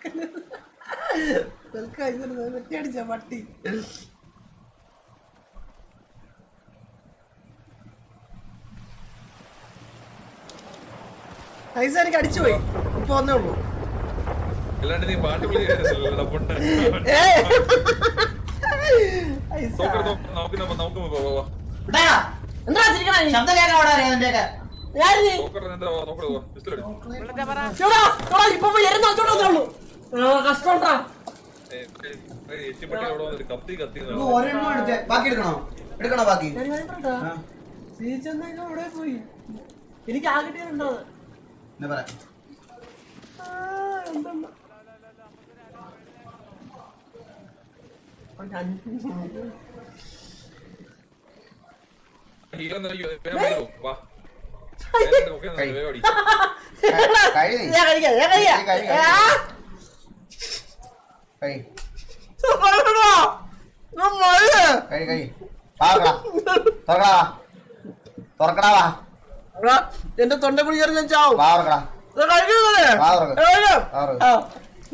വെട്ടിയടിച്ച പട്ടി പൈസ എനിക്ക് അടിച്ചു പോയി ഇപ്പൊ വന്നേ ഉള്ളൂ അല്ലാണ്ട് നീ പാട്ട് വിളിക്കായിരുന്നല്ലോ പൊണ്ണ് ഏയ്. പൈസ. നോക്ക് നോക്ക് നമുക്ക് നമ്മ- നമുക്ക് പോവാ ഇവിടെയാ? എന്താ ചിരിക്കണ നീ? ശബ്ദം കേൾക്കാൻ അവിടെ അറിയാം നിന്റെയൊക്കെ ആര് നീ? നോക്കട്ടെ എന്താ നോക്കട്ടെ പോവാ പിസ്റ്റൾ എടുക്കും ചൂടാ, ചൂടാ, ഇപ്പൊ പോയി എരുന്ന് അടിച്ചോണ്ട് വന്നേ ഉള്ളൂ. ആ, കഷ്ടമുണ്ടാ. എച്ചിപ്പട്ടി അവിടെ വന്നിട്ട് കത്തി കത്തി ഇത് ഒരെണ്ണം എടുത്തേ ബാക്കി എടുക്കണോ എടുക്കണോ ബാക്കി ഞാൻ കാര്യം പറയട്ടാ? ശ്രീചന്ദ്രനൊക്കെ ഇവിടെ പോയി എനിക്ക് ആ കിട്ടിയിട്ടുണ്ടോ അത്? എന്നാ പറ ആ, എന്തെന്നാ? ഒരു അഞ്ച് ഹീറോ നൽകി വേഗം വരൂ, വാ വേഗം ഒക്കെ ഒന്ന് വേഗം അടി. കഴി നീ. ഞാൻ കഴിക്കാം, ഞാൻ കഴിക്കാം. നീ കഴി, കഴി. ആ, കഴി പറയണോ? ഞാൻ മഴ. കഴി കഴി വാ തുറക്കടാ തുറക്കടാ വാ തുറക്കടാ വാ എടാ, എന്റെ തൊണ്ട പിടിച്ചാൽ ഞാൻ ചാവും വാ തുറക്കടാ ഇത് കഴിക്കുന്നതല്ലേ? വാ തുറക്ക്. ഇത് കഴിക്കാം. വാ തുറക്ക്. ആ.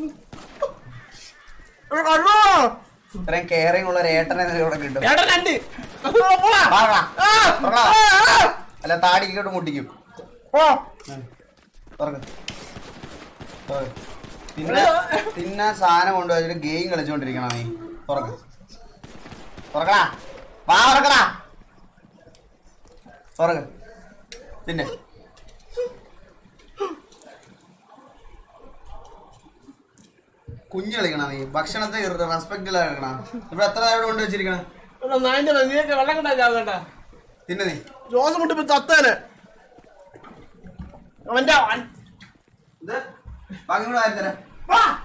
ഇത് കഴിച്ചോ? ഇത്രയും കെയറിംഗ് ഉള്ള ഒരു ഏട്ടനെ നിനക്ക് ഇവിടെ കിട്ടും ഏട്ടാ, രണ്ട്. പോടാ, പോടാ. വാ തുറക്കടാ. ആ, തുറക്കടാ. ആ, ആ. അല്ല താടിക്കോട്ട് മുട്ടിക്കും ആ. ഉം. തുറക്ക് തുറക്ക്. പിന്നെ പിന്നെ സാധനം കൊണ്ടുവച്ചിട്ട് ഗെയിം കളിച്ചോണ്ടിരിക്കണം നീ തുറക്ക് തുറക്കടാ വാ തുറക്കടാ തുറക്ക് പിന്നെ കുഞ്ഞു കളിക്കണം നീ ഭക്ഷണത്തെ റെസ്പെക്റ്റ് ഇല്ലാതെ കളിക്കണം ഇവിടെ എത്ര നേരം കൊണ്ട് വെച്ചിരിക്കണം എടാ, നായിന്റെ മോനെ, നീയൊക്കെ വെള്ളം കണ്ടാ ചാവേണ്ട തിന്നെ നീ ജോസ് മുട്ടിപ്പോ തത്തേനെ അവന്റെ അവൻ- ഇത് ബാക്കി കൂടെ ആരും തരാം വാ.